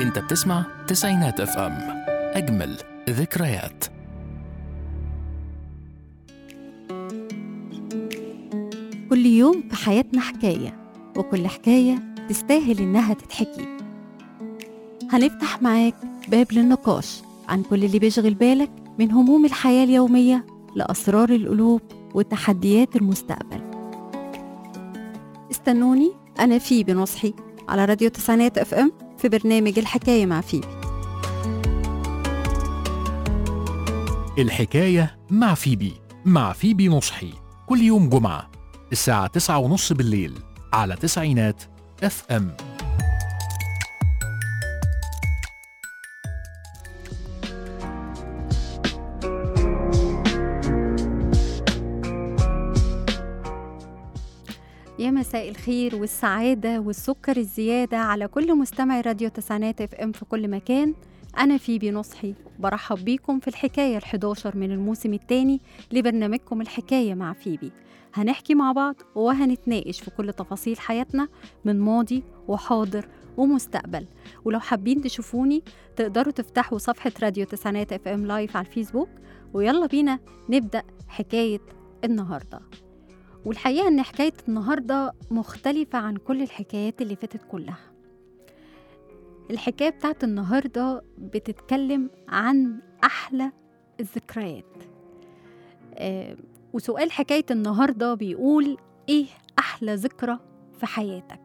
انت بتسمع تسعينات اف ام اجمل ذكريات كل يوم في حياتنا حكاية وكل حكاية تستاهل إنها تتحكي هنفتح معاك باب للنقاش عن كل اللي بيشغل بالك من هموم الحياة اليومية لأسرار القلوب وتحديات المستقبل استنوني أنا فيبي نصحي على راديو تسعينات اف ام في برنامج الحكاية مع فيبي الحكاية مع فيبي مع فيبي نصحي كل يوم جمعة الساعة تسعة ونص بالليل على تسعينات اف ام يا مساء الخير والسعادة والسكر الزيادة على كل مستمع راديو تسعينات اف ام في كل مكان أنا فيبي نصحي برحب بيكم في الحكاية ال11 من الموسم الثاني لبرنامجكم الحكاية مع فيبي هنحكي مع بعض وهنتناقش في كل تفاصيل حياتنا من ماضي وحاضر ومستقبل ولو حابين تشوفوني تقدروا تفتحوا صفحة راديو تسعينات اف ام لايف على الفيسبوك ويلا بينا نبدأ حكاية النهارده والحقيقة إن حكاية النهاردة مختلفة عن كل الحكايات اللي فاتت كلها الحكاية بتاعت النهاردة بتتكلم عن أحلى الذكريات آه وسؤال حكاية النهاردة بيقول إيه أحلى ذكرى في حياتك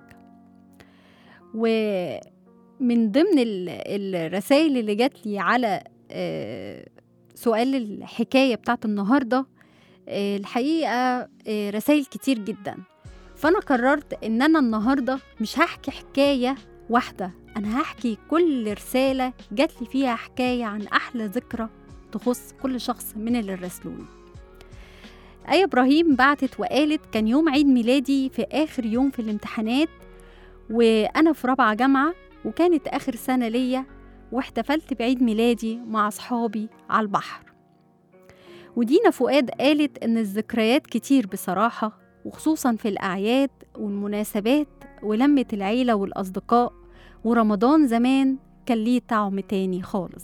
ومن ضمن الرسائل اللي جات لي على آه سؤال الحكاية بتاعت النهارده الحقيقة رسائل كتير جدا فأنا قررت إن أنا النهاردة مش هحكي حكاية واحدة أنا هحكي كل رسالة جات لي فيها حكاية عن أحلى ذكرى تخص كل شخص من اللي راسلوني آية إبراهيم بعتت وقالت كان يوم عيد ميلادي في آخر يوم في الامتحانات وأنا في رابعة جامعة وكانت آخر سنة ليا واحتفلت بعيد ميلادي مع أصحابي على البحر ودينا فؤاد قالت إن الذكريات كتير بصراحة وخصوصا في الأعياد والمناسبات ولمة العيلة والأصدقاء ورمضان زمان كان ليه طعم تاني خالص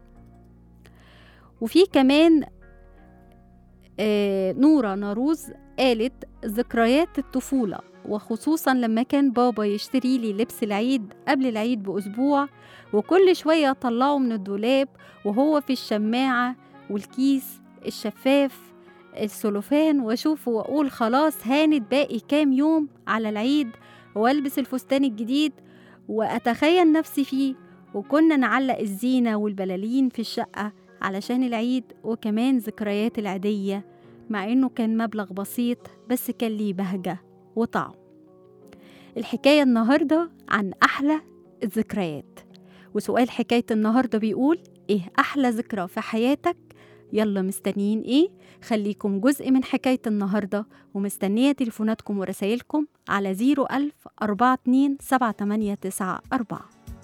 وفي كمان آه نورة ناروز قالت ذكريات الطفولة وخصوصا لما كان بابا يشتري لي لبس العيد قبل العيد بأسبوع وكل شوية أطلعه من الدولاب وهو في الشماعة والكيس الشفاف السلوفان واشوفه واقول خلاص هانت باقي كام يوم على العيد والبس الفستان الجديد واتخيل نفسي فيه وكنا نعلق الزينة والبلالين في الشقة علشان العيد وكمان ذكريات العيدية مع انه كان مبلغ بسيط بس كان ليه بهجة وطعم الحكاية النهاردة عن أحلى الذكريات وسؤال حكاية النهاردة بيقول إيه أحلى ذكرى في حياتك يلا مستنيين ايه خليكم جزء من حكاية النهاردة ومستنية تليفوناتكم ورسايلكم على 01000 42 7894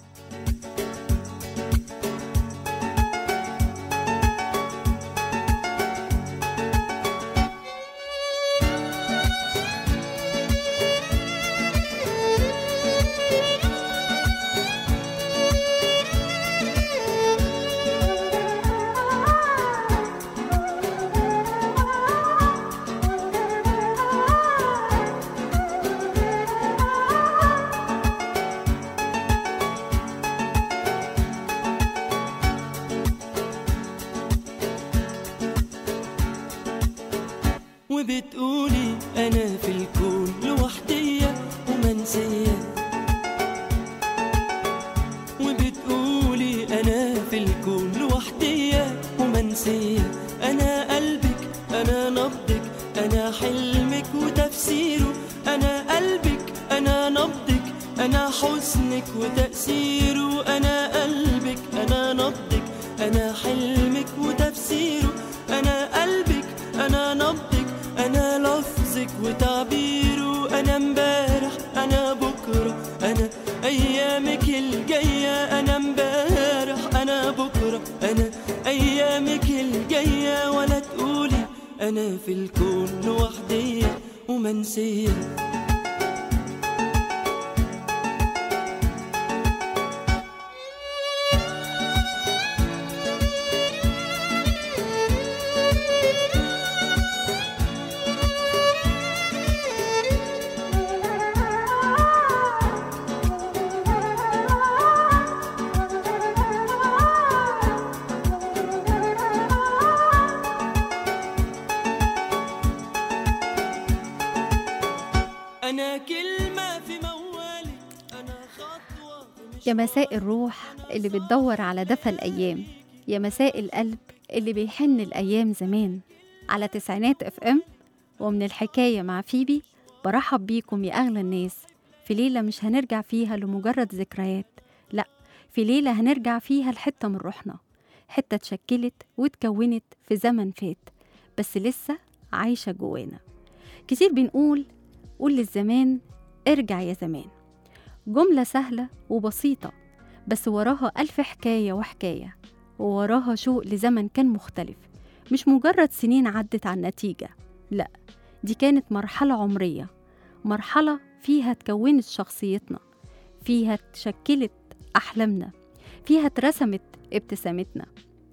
وبتقولي انا في الكون لوحدية ومنسية وبتقولي انا في الكون لوحدية ومنسية انا قلبك انا نبضك انا حلمك وتفسيره انا قلبك انا نبضك انا حزنك وتأثيره انا قلبك انا نبضك انا حلمك وتفسيره انا قلبك انا نبضك انا لفظك وتعبيره انا امبارح انا بكره انا ايامك الجايه انا امبارح انا بكره انا ايامك الجايه ولا تقولي انا في الكون لوحدية ومنسيه أنا كلمة في موالي أنا خطوة في يا مساء الروح اللي بتدور على دفى الأيام يا مساء القلب اللي بيحن الأيام زمان على تسعينات اف ام ومن الحكاية مع فيبي برحب بيكم يا أغلى الناس في ليلة مش هنرجع فيها لمجرد ذكريات لأ في ليلة هنرجع فيها لحتة من روحنا حتة اتشكلت واتكونت في زمن فات بس لسه عايشة جوانا كتير بنقول قول للزمان ارجع يا زمان جملة سهلة وبسيطة بس وراها ألف حكاية وحكاية ووراها شوق لزمن كان مختلف مش مجرد سنين عدت عن نتيجة لأ دي كانت مرحلة عمرية مرحلة فيها تكونت شخصيتنا فيها تشكلت أحلامنا فيها اترسمت ابتسامتنا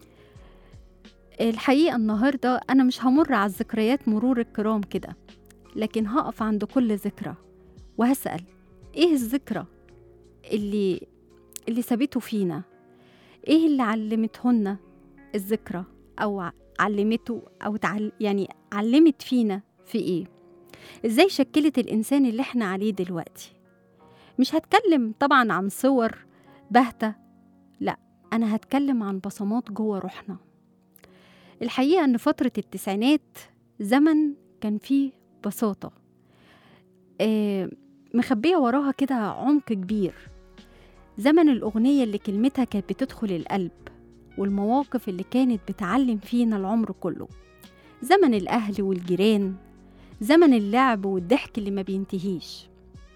الحقيقة النهاردة أنا مش همر على الذكريات مرور الكرام كده لكن هقف عند كل ذكرى وهسأل إيه الذكرى اللي اللي سابته فينا إيه اللي علمتهن الذكرى أو ع- علمته أو تعل يعني علمت فينا في إيه إزاي شكلت الإنسان اللي إحنا عليه دلوقتي مش هتكلم طبعا عن صور باهتة لا أنا هتكلم عن بصمات جوه روحنا الحقيقة إن فترة التسعينات زمن كان فيه بساطة آه، مخبية وراها كده عمق كبير زمن الأغنية اللي كلمتها كانت بتدخل القلب والمواقف اللي كانت بتعلم فينا العمر كله زمن الأهل والجيران زمن اللعب والضحك اللي ما بينتهيش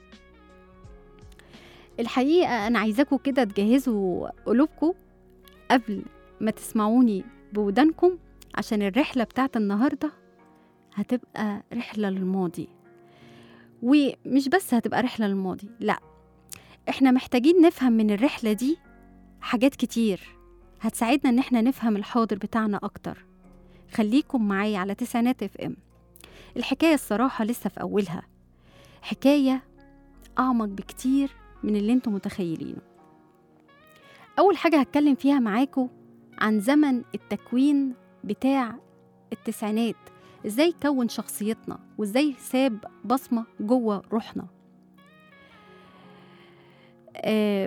الحقيقة أنا عايزاكم كده تجهزوا قلوبكم قبل ما تسمعوني بودانكم عشان الرحلة بتاعت النهاردة هتبقى رحلة للماضي ومش بس هتبقى رحلة للماضي لا احنا محتاجين نفهم من الرحلة دي حاجات كتير هتساعدنا ان احنا نفهم الحاضر بتاعنا اكتر خليكم معايا على تسعينات اف ام الحكاية الصراحة لسه في أولها حكاية أعمق بكتير من اللي انتم متخيلينه أول حاجة هتكلم فيها معاكم عن زمن التكوين بتاع التسعينات ازاي كون شخصيتنا وازاي ساب بصمة جوه روحنا آه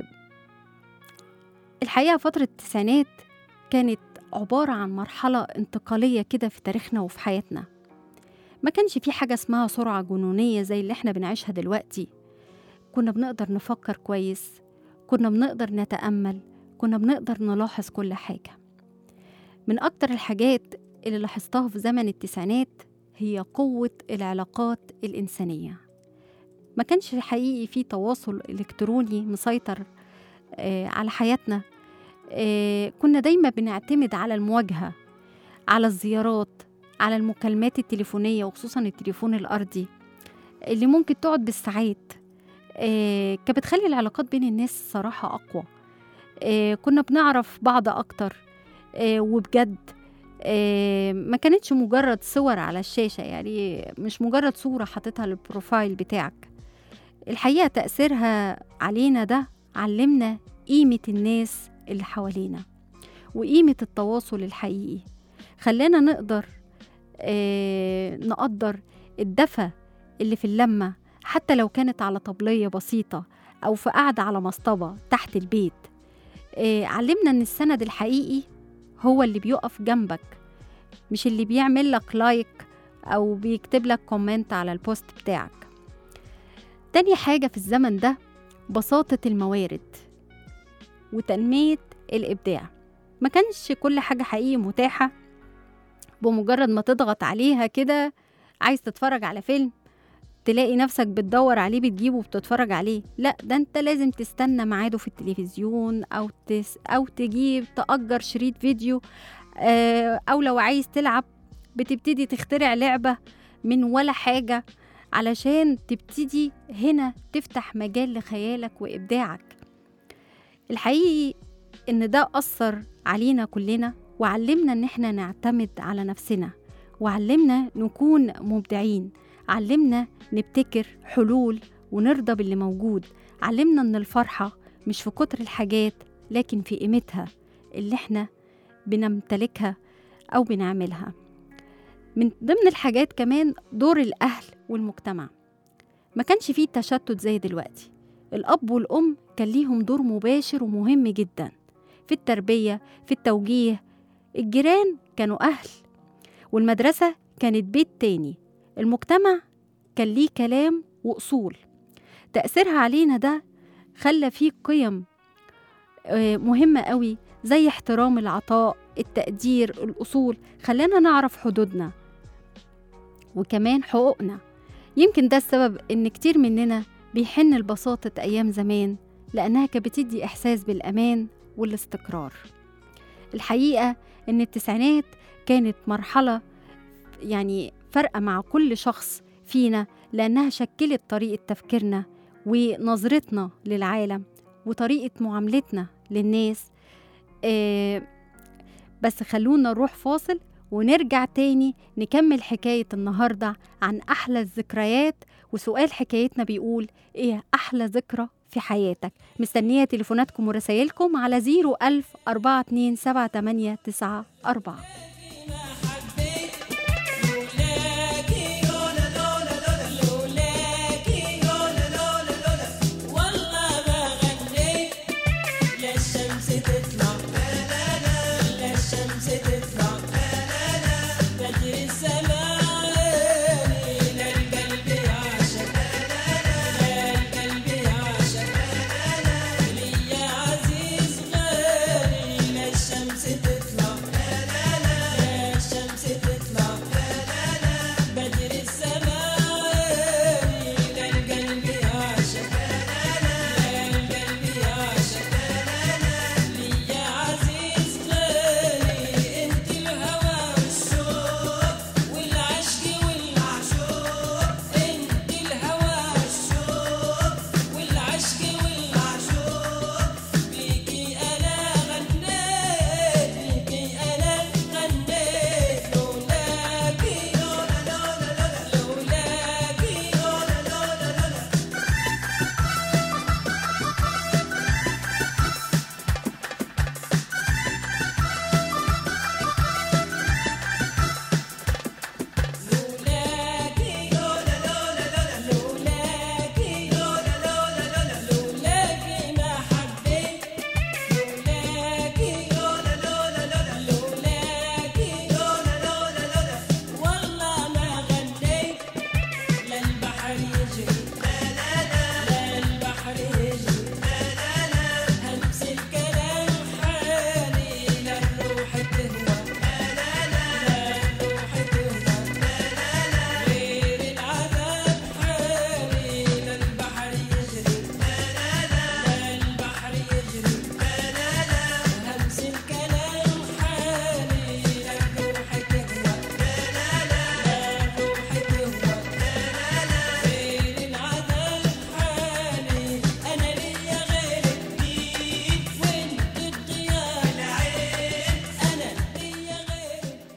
الحقيقة فترة التسعينات كانت عبارة عن مرحلة انتقالية كده في تاريخنا وفي حياتنا ما كانش في حاجة اسمها سرعة جنونية زي اللي احنا بنعيشها دلوقتي كنا بنقدر نفكر كويس كنا بنقدر نتأمل كنا بنقدر نلاحظ كل حاجة من أكتر الحاجات اللي لاحظتها في زمن التسعينات هي قوة العلاقات الإنسانية ما كانش حقيقي في تواصل إلكتروني مسيطر آه على حياتنا آه كنا دايما بنعتمد على المواجهة على الزيارات على المكالمات التليفونية وخصوصا التليفون الأرضي اللي ممكن تقعد بالساعات آه كانت بتخلي العلاقات بين الناس صراحة أقوى آه كنا بنعرف بعض أكتر آه وبجد آه ما كانتش مجرد صور على الشاشة يعني مش مجرد صورة حاططها للبروفايل بتاعك الحقيقة تأثيرها علينا ده علمنا قيمة الناس اللي حوالينا وقيمة التواصل الحقيقي خلانا نقدر آه نقدر الدفى اللي في اللمة حتى لو كانت على طبلية بسيطة أو في قعدة على مصطبة تحت البيت آه علمنا إن السند الحقيقي هو اللي بيقف جنبك مش اللي بيعمل لك لايك أو بيكتب لك كومنت على البوست بتاعك تاني حاجة في الزمن ده بساطة الموارد وتنمية الإبداع ما كانش كل حاجة حقيقي متاحة بمجرد ما تضغط عليها كده عايز تتفرج على فيلم تلاقي نفسك بتدور عليه بتجيبه وبتتفرج عليه لا ده انت لازم تستنى ميعاده في التلفزيون او تس او تجيب تأجر شريط فيديو آه، او لو عايز تلعب بتبتدي تخترع لعبة من ولا حاجة علشان تبتدي هنا تفتح مجال لخيالك وإبداعك الحقيقي إن ده أثر علينا كلنا وعلمنا إن إحنا نعتمد على نفسنا وعلمنا نكون مبدعين علمنا نبتكر حلول ونرضى باللي موجود علمنا إن الفرحة مش في كتر الحاجات لكن في قيمتها اللي إحنا بنمتلكها أو بنعملها من ضمن الحاجات كمان دور الأهل والمجتمع ما كانش فيه تشتت زي دلوقتي الأب والأم كان ليهم دور مباشر ومهم جدا في التربية في التوجيه الجيران كانوا أهل والمدرسة كانت بيت تاني المجتمع كان ليه كلام وأصول تأثيرها علينا ده خلى فيه قيم آه، مهمة قوي زي احترام العطاء التقدير الأصول خلانا نعرف حدودنا وكمان حقوقنا يمكن ده السبب إن كتير مننا بيحن لبساطة أيام زمان لأنها كانت بتدي إحساس بالأمان والاستقرار الحقيقة إن التسعينات كانت مرحلة يعني فارقة مع كل شخص فينا لأنها شكلت طريقة تفكيرنا ونظرتنا للعالم وطريقة معاملتنا للناس آه بس خلونا نروح فاصل ونرجع تاني نكمل حكاية النهاردة عن أحلى الذكريات وسؤال حكايتنا بيقول إيه أحلى ذكرى في حياتك مستنية تليفوناتكم ورسايلكم على 01000 427 والله ما غنيت لا الشمس تطلع لا الشمس تطلع بدر السماء لا القلب يعشق لا القلب يعشق لي يا عزيز غالي لا الشمس تطلع لا الشمس تطلع بدر السماء لا القلب يعشق القلب يعشق لي يا عزيز غالي انت الهوى والشوق والعشق والعشوق انت الهوى والشوق والعشق والعشوق بيكي انا غنيت بيكي انا غنيت لولاكي لولا لولا لولاكي لولا لولا لولا لولاكي لولا لولا لولا لولاكي لولا لولا لولا لولاكي ما حبيت لولاكي لولا لولا لولا لولاكي لولا لولا لولا والله ما غنيت لا البحر يجري لا لا لا لا البحر يجري لا لا لا همس الكلام حالي لا الروح تهوى لا لا لا الروح تهوى غير العذاب حالي لا البحر يجري لا لا لا البحر يجري لا لا لا همس الكلام حالي لا الروح تهوى لا لا لا الروح تهوى غير العذاب حالي انا ليا غيرك بيك وانت الضياء العين انا ليا غيرك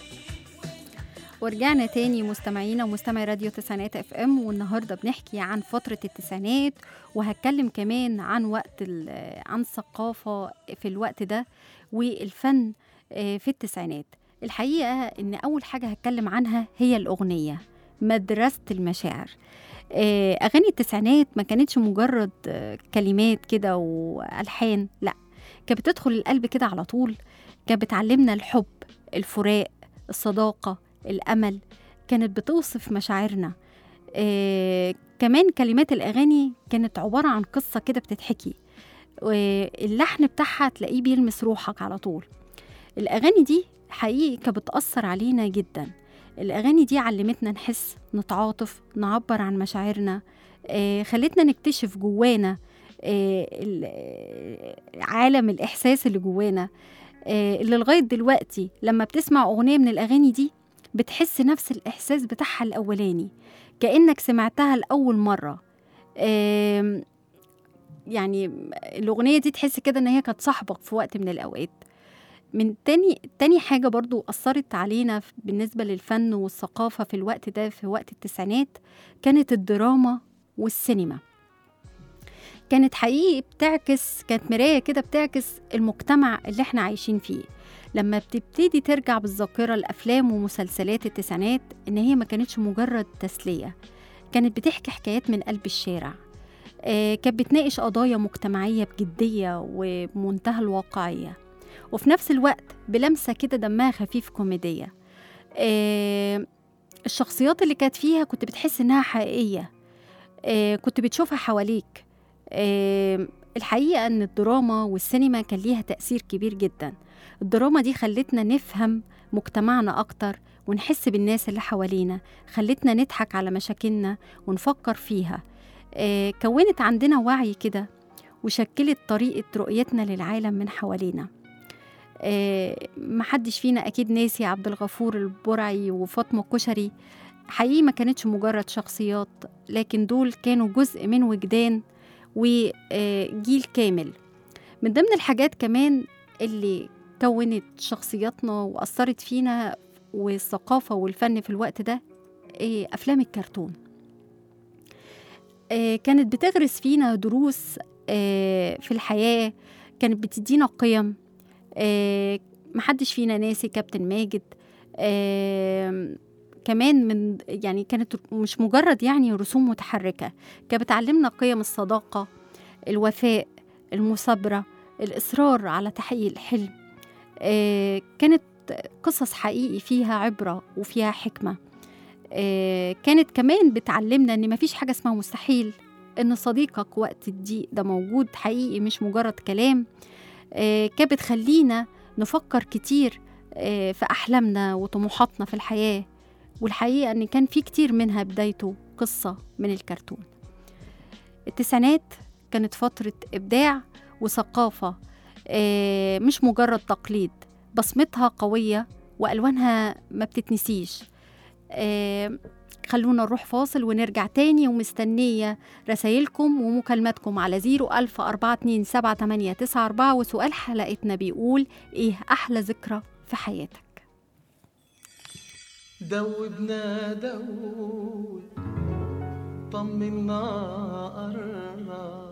ورجعنا تاني مستمعينا ومستمعي راديو تسعينات اف ام والنهارده بنحكي عن فتره التسعينات وهتكلم كمان عن وقت ال- عن الثقافه في الوقت ده والفن آه، في التسعينات الحقيقه ان اول حاجه هتكلم عنها هي الاغنيه مدرسه المشاعر آه، اغاني التسعينات ما كانتش مجرد آه، كلمات كده والحان لا كانت بتدخل القلب كده على طول كانت بتعلمنا الحب الفراق الصداقه الامل كانت بتوصف مشاعرنا آه كمان كلمات الاغاني كانت عباره عن قصه كده بتتحكي واللحن بتاعها تلاقيه بيلمس روحك على طول الاغاني دي حقيقي كانت بتاثر علينا جدا الاغاني دي علمتنا نحس نتعاطف نعبر عن مشاعرنا آه خلتنا نكتشف جوانا آه ال- عالم الاحساس اللي جوانا آه اللي لغايه دلوقتي لما بتسمع اغنيه من الاغاني دي بتحس نفس الإحساس بتاعها الأولاني كأنك سمعتها لأول مرة آم، يعني الأغنية دي تحس كده إن هي كانت صاحبك في وقت من الأوقات من تاني تاني حاجة برضو أثرت علينا ف- بالنسبة للفن والثقافة في الوقت ده في وقت التسعينات كانت الدراما والسينما كانت حقيقي بتعكس كانت مراية كده بتعكس المجتمع اللي احنا عايشين فيه لما بتبتدي ترجع بالذاكرة الأفلام ومسلسلات التسعينات إن هي ما كانتش مجرد تسلية كانت بتحكي حكايات من قلب الشارع آه، كانت بتناقش قضايا مجتمعية بجدية وبمنتهى الواقعية وفي نفس الوقت بلمسة كده دمها خفيف كوميدية آه، الشخصيات اللي كانت فيها كنت بتحس إنها حقيقية آه، كنت بتشوفها حواليك آه، الحقيقة إن الدراما والسينما كان ليها تأثير كبير جدا الدراما دي خلتنا نفهم مجتمعنا أكتر ونحس بالناس اللي حوالينا خلتنا نضحك على مشاكلنا ونفكر فيها آه، كونت عندنا وعي كده وشكلت طريقة رؤيتنا للعالم من حوالينا آه، محدش فينا أكيد ناسي عبد الغفور البرعي وفاطمة كشري حقيقي ما كانتش مجرد شخصيات لكن دول كانوا جزء من وجدان وجيل كامل من ضمن الحاجات كمان اللي كونت شخصياتنا وأثرت فينا والثقافة والفن في الوقت ده آه، أفلام الكرتون آه، كانت بتغرس فينا دروس آه، في الحياة كانت بتدينا قيم آه، محدش فينا ناسي كابتن ماجد آه، كمان من يعني كانت مش مجرد يعني رسوم متحركة كانت بتعلمنا قيم الصداقة الوفاء المثابرة الإصرار على تحقيق الحلم آه، كانت قصص حقيقي فيها عبرة وفيها حكمة آه، كانت كمان بتعلمنا ان مفيش حاجه اسمها مستحيل ان صديقك وقت الضيق ده موجود حقيقي مش مجرد كلام آه، كانت بتخلينا نفكر كتير آه، في احلامنا وطموحاتنا في الحياه والحقيقه ان كان في كتير منها بدايته قصه من الكرتون التسعينات كانت فتره ابداع وثقافه آه، مش مجرد تقليد بصمتها قويه والوانها ما بتتنسيش آه، خلونا نروح فاصل ونرجع تاني ومستنية رسايلكم ومكالماتكم على زيرو ألف أربعة اتنين سبعة تمانية تسعة أربعة وسؤال حلقتنا بيقول إيه أحلى ذكرى في حياتك دوبنا دوب طمنا قرب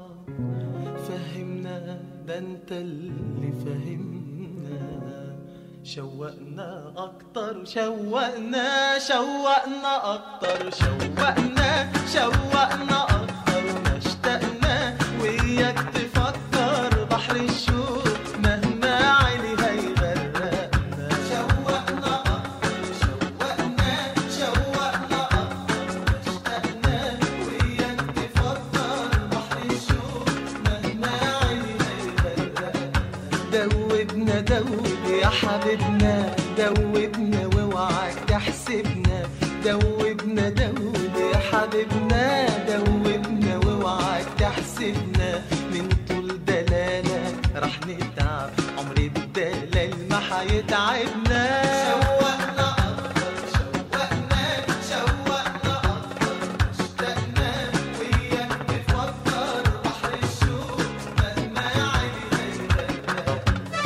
فهمنا ده انت اللي فهمنا شوقنا اكتر شوقنا شوقنا اكتر شوقنا شوقنا اكتر ما اشتقنا وياك تفكر بحر الشوق مهما علي هيغرقنا شوقنا اكتر شوقنا شوقنا اكتر ما اشتقنا وياك تفكر بحر الشوق مهما علي هيغرقنا دوبنا دوب يا حبيبنا دوبنا واوعك تحسبنا دوبنا دوب يا حبيبنا دوبنا واوعك تحسبنا من طول دلالة رح نتعب عمر الدلال ما حيتعبنا شوقنا أكتر شوقنا شوقنا أكتر اشتقنا وياك تفكر بحر الشوق مهما علي هيغرقنا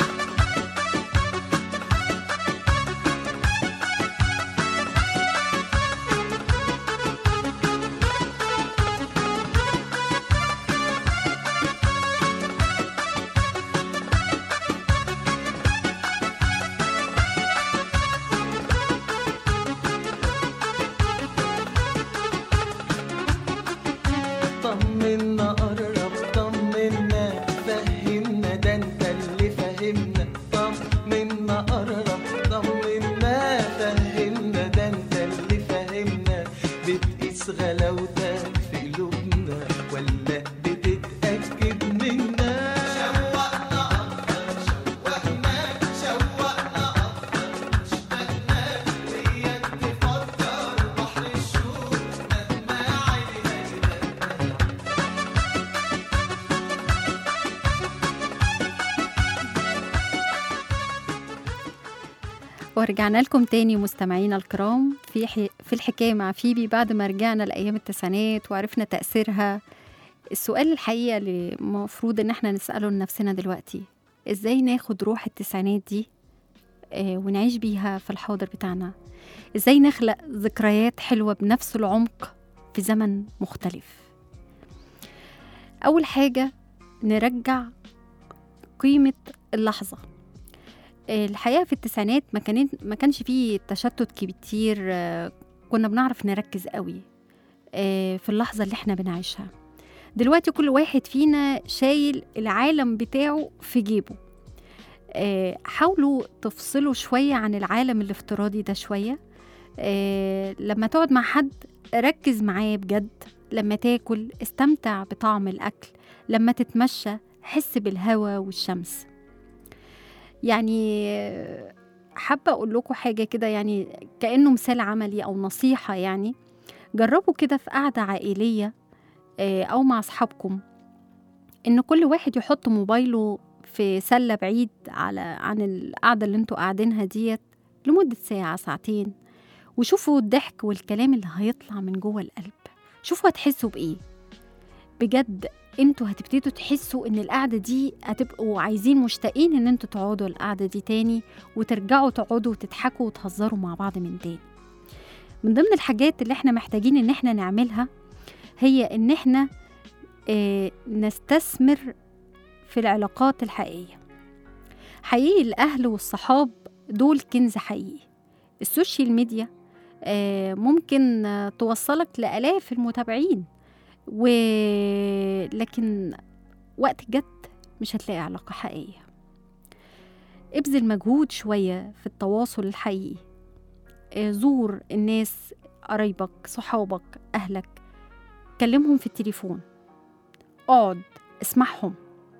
طمنا قرب طمنا فهمنا ده انت اللي فهمنا طمنا قرب طمنا فهمنا ده انت اللي فهمنا بتقيس غلاوتك في قلوبنا ولا بتتأكد منا شوقنا أكتر شوقنا شوقنا أكتر اشتقنا وياك تفكر بحر الشوق مهما عالي هيغرقنا ورجعنا لكم تاني مستمعينا الكرام في حي... في الحكاية مع فيبي بعد ما رجعنا لأيام التسعينات وعرفنا تأثيرها السؤال الحقيقة اللي المفروض إن احنا نسأله لنفسنا دلوقتي إزاي ناخد روح التسعينات دي آه ونعيش بيها في الحاضر بتاعنا إزاي نخلق ذكريات حلوة بنفس العمق في زمن مختلف أول حاجة نرجع قيمة اللحظة الحقيقه في التسعينات ما كانت ما كانش فيه تشتت كتير آه، كنا بنعرف نركز قوي آه، في اللحظة اللي احنا بنعيشها دلوقتي كل واحد فينا شايل العالم بتاعه في جيبه آه، حاولوا تفصلوا شوية عن العالم الافتراضي ده شوية آه، لما تقعد مع حد ركز معاه بجد لما تاكل استمتع بطعم الأكل لما تتمشى حس بالهواء والشمس يعني آه، حابة أقول لكم حاجة كده يعني كأنه مثال عملي أو نصيحة يعني جربوا كده في قعدة عائلية آه، أو مع أصحابكم إن كل واحد يحط موبايله في سلة بعيد على عن القعدة اللي انتوا قاعدينها ديت لمدة ساعة ساعتين وشوفوا الضحك والكلام اللي هيطلع من جوه القلب شوفوا هتحسوا بإيه بجد انتوا هتبتدوا تحسوا ان القعدة دي هتبقوا عايزين مشتاقين ان انتوا تقعدوا القعدة دي تاني وترجعوا تقعدوا وتضحكوا وتهزروا مع بعض من تاني من ضمن الحاجات اللي احنا محتاجين ان احنا نعملها هي ان احنا اه نستثمر في العلاقات الحقيقية حقيقي الأهل والصحاب دول كنز حقيقي السوشيال ميديا آه، ممكن آه، توصلك لآلاف المتابعين و... لكن وقت الجد مش هتلاقي علاقة حقيقية ابذل مجهود شوية في التواصل الحقيقي آه، زور الناس قرايبك صحابك أهلك كلمهم في التليفون اقعد اسمعهم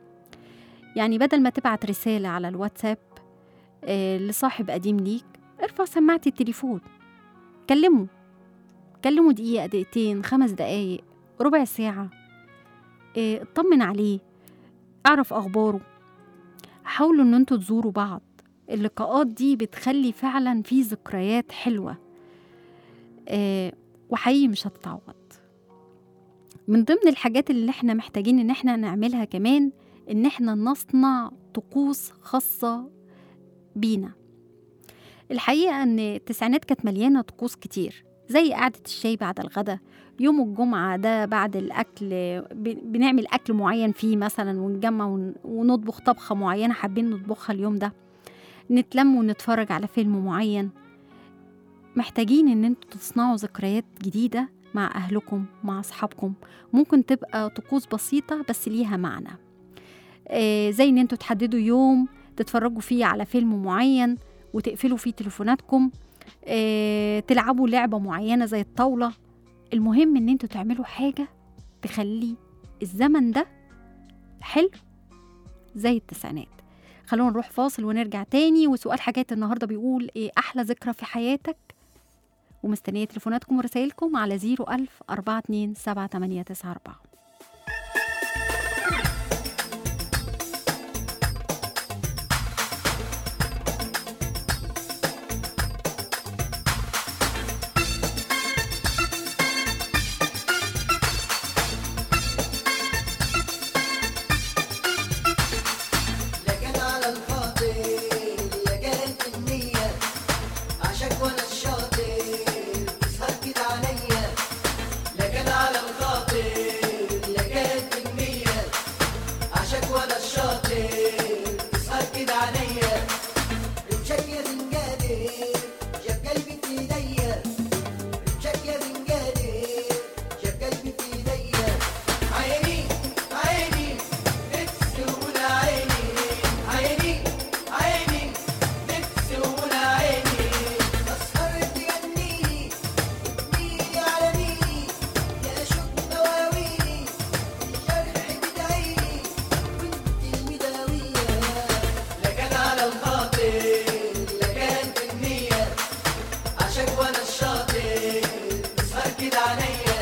يعني بدل ما تبعت رسالة على الواتساب آه، لصاحب قديم ليك ارفع سماعة التليفون كلمه كلمه دقيقة دقيقتين خمس دقايق ربع ساعة آه، اطمن عليه اعرف أخباره حاولوا ان انتوا تزوروا بعض اللقاءات دي بتخلي فعلا في ذكريات حلوة آه، وحقيقي مش هتتعوض من ضمن الحاجات اللي احنا محتاجين ان احنا نعملها كمان ان احنا نصنع طقوس خاصة بينا الحقيقة ان التسعينات كانت مليانة طقوس كتير زي قعدة الشاي بعد الغداء يوم الجمعة ده بعد الأكل ب- بنعمل أكل معين فيه مثلا ونجمع ون- ونطبخ طبخة معينة حابين نطبخها اليوم ده نتلم ونتفرج على فيلم معين محتاجين ان انتوا تصنعوا ذكريات جديدة مع أهلكم مع أصحابكم ممكن تبقى طقوس بسيطة بس ليها معنى آه، زي ان انتوا تحددوا يوم تتفرجوا فيه على فيلم معين وتقفلوا فيه تليفوناتكم آه، تلعبوا لعبة معينة زي الطاولة المهم ان انتوا تعملوا حاجة تخلي الزمن ده حلو زي التسعينات خلونا نروح فاصل ونرجع تاني وسؤال حاجات النهاردة بيقول ايه أحلى ذكرى في حياتك ومستنية تليفوناتكم ورسائلكم على 01000 42 7894 لكن على الخاطر لقيت النية عشاك وانا الشاطر تسهر كده عليا لكن على الخاطر لقيت النية عشاك وانا الشاطر تسهر كده عليا رمشك يا بنجادر جاب قلبي في ايديا رمشك يا بنجادر جاب قلبي في ايديا عيني عيني بتسول عيني عيني عيني بتسول عيني تسهر تغنيلي تغنيلي على ميلي يا شوق دواويلي الجرح بدعيلي وانت المداوية لكن على الخاطر لكن في النية عشاك وانا الشاطر تسهر كده عليا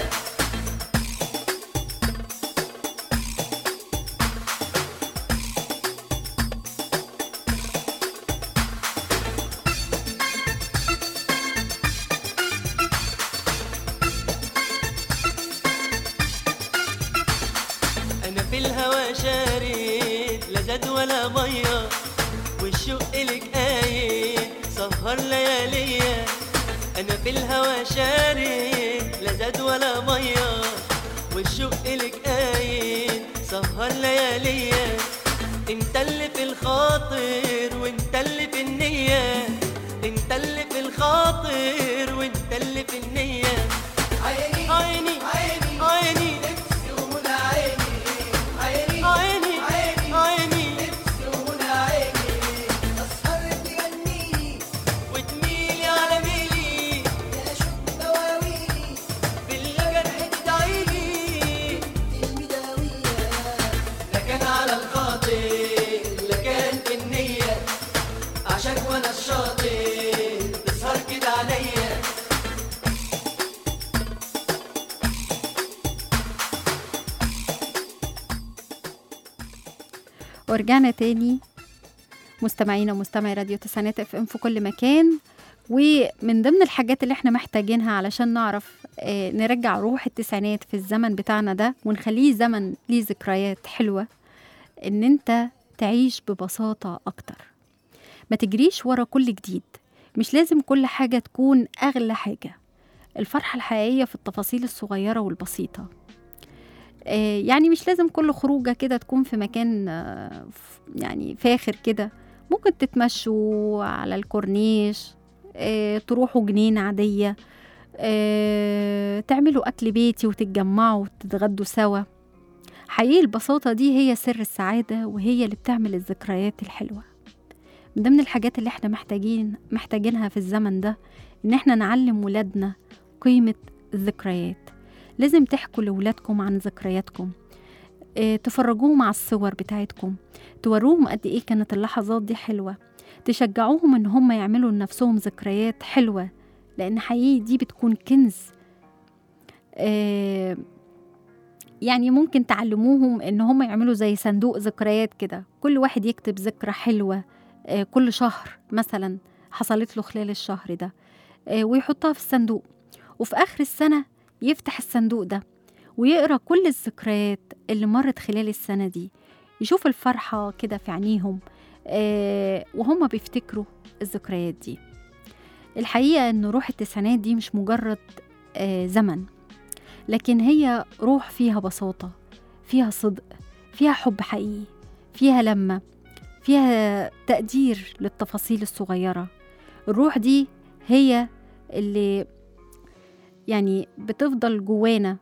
انا في الهوى شارد لا زاد ولا ميه والشوق لك قايد سهر لياليا انا في الهوى شارد لا زاد ولا ميه والشوق لك قايد سهر لياليا انت اللي في الخاطر وانت اللي في النية انت اللي في الخاطر وانت اللي في النية عيني عيني عيني عيني نفسي ومنى عيني عيني عيني عيني عيني نفسي ومنى عيني أسهر تغنيلي وتميلي على ميلي أشوف دواويلي بالجرح تدعيلي المداوية لا كان على الخاطر لا كان في النية عشاك وانا الشاطر تسهر كده عليا ورجعنا تاني مستمعينا ومستمعي راديو تسعينات اف ام في كل مكان ومن ضمن الحاجات اللي احنا محتاجينها علشان نعرف آه، نرجع روح التسعينات في الزمن بتاعنا ده ونخليه زمن ليه ذكريات حلوة ان انت تعيش ببساطة اكتر ما تجريش ورا كل جديد مش لازم كل حاجة تكون اغلى حاجة الفرحة الحقيقية في التفاصيل الصغيرة والبسيطة آه، يعني مش لازم كل خروجة كده تكون في مكان آه، ف- يعني فاخر كده ممكن تتمشوا على الكورنيش آه، تروحوا جنينة عادية آه، تعملوا أكل بيتي وتتجمعوا وتتغدوا سوا حقيقي البساطة دي هي سر السعادة وهي اللي بتعمل الذكريات الحلوة من ضمن الحاجات اللي احنا محتاجين محتاجينها في الزمن ده ان احنا نعلم ولادنا قيمة الذكريات لازم تحكوا لولادكم عن ذكرياتكم اه تفرجوهم على الصور بتاعتكم توروهم قد ايه كانت اللحظات دي حلوة تشجعوهم ان هم يعملوا لنفسهم ذكريات حلوة لان حقيقي دي بتكون كنز اه يعني ممكن تعلموهم ان هم يعملوا زي صندوق ذكريات كده كل واحد يكتب ذكرى حلوة اه كل شهر مثلا حصلت له خلال الشهر ده اه ويحطها في الصندوق وفي آخر السنة يفتح الصندوق ده ويقرا كل الذكريات اللي مرت خلال السنة دي يشوف الفرحة كده في عينيهم آه وهم بيفتكروا الذكريات دي الحقيقة إن روح التسعينات دي مش مجرد آه زمن لكن هي روح فيها بساطة فيها صدق فيها حب حقيقي فيها لمة فيها تقدير للتفاصيل الصغيرة الروح دي هي اللي يعني بتفضل جوانا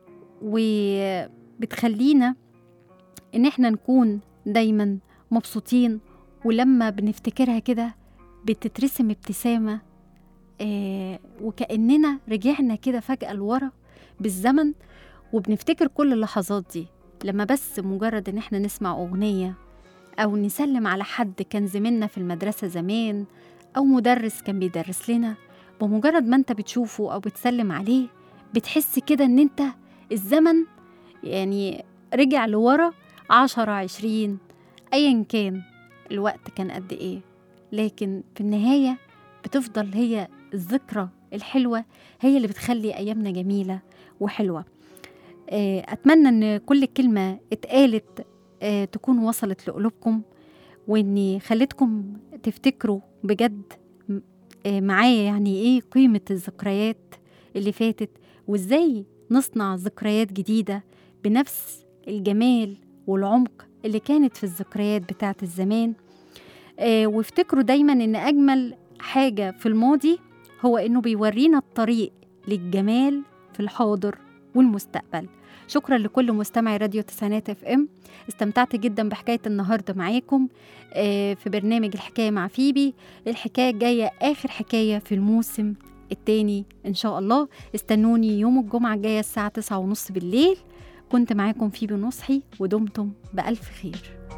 وبتخلينا ان احنا نكون دايما مبسوطين ولما بنفتكرها كده بتترسم ابتسامة آه وكأننا رجعنا كده فجأة لورا بالزمن وبنفتكر كل اللحظات دي لما بس مجرد ان احنا نسمع أغنية أو نسلم على حد كان زميلنا في المدرسة زمان أو مدرس كان بيدرس لنا بمجرد ما انت بتشوفه أو بتسلم عليه بتحس كده ان انت الزمن يعني رجع لورا عشرة عشرين أيا كان الوقت كان قد إيه لكن في النهاية بتفضل هي الذكرى الحلوة هي اللي بتخلي أيامنا جميلة وحلوة آه، أتمنى أن كل كلمة اتقالت آه، تكون وصلت لقلوبكم وإني خلتكم تفتكروا بجد م- آه، معايا يعني إيه قيمة الذكريات اللي فاتت وإزاي نصنع ذكريات جديدة بنفس الجمال والعمق اللي كانت في الذكريات بتاعت الزمان آه وافتكروا دايما ان اجمل حاجة في الماضي هو انه بيورينا الطريق للجمال في الحاضر والمستقبل شكرا لكل مستمعي راديو تسعينات اف ام استمتعت جدا بحكايه النهارده معاكم آه، في برنامج الحكايه مع فيبي الحكايه الجايه اخر حكايه في الموسم التاني ان شاء الله استنوني يوم الجمعه الجايه الساعه 9:30 بالليل كنت معاكم فيبي نصحي ودمتم بألف خير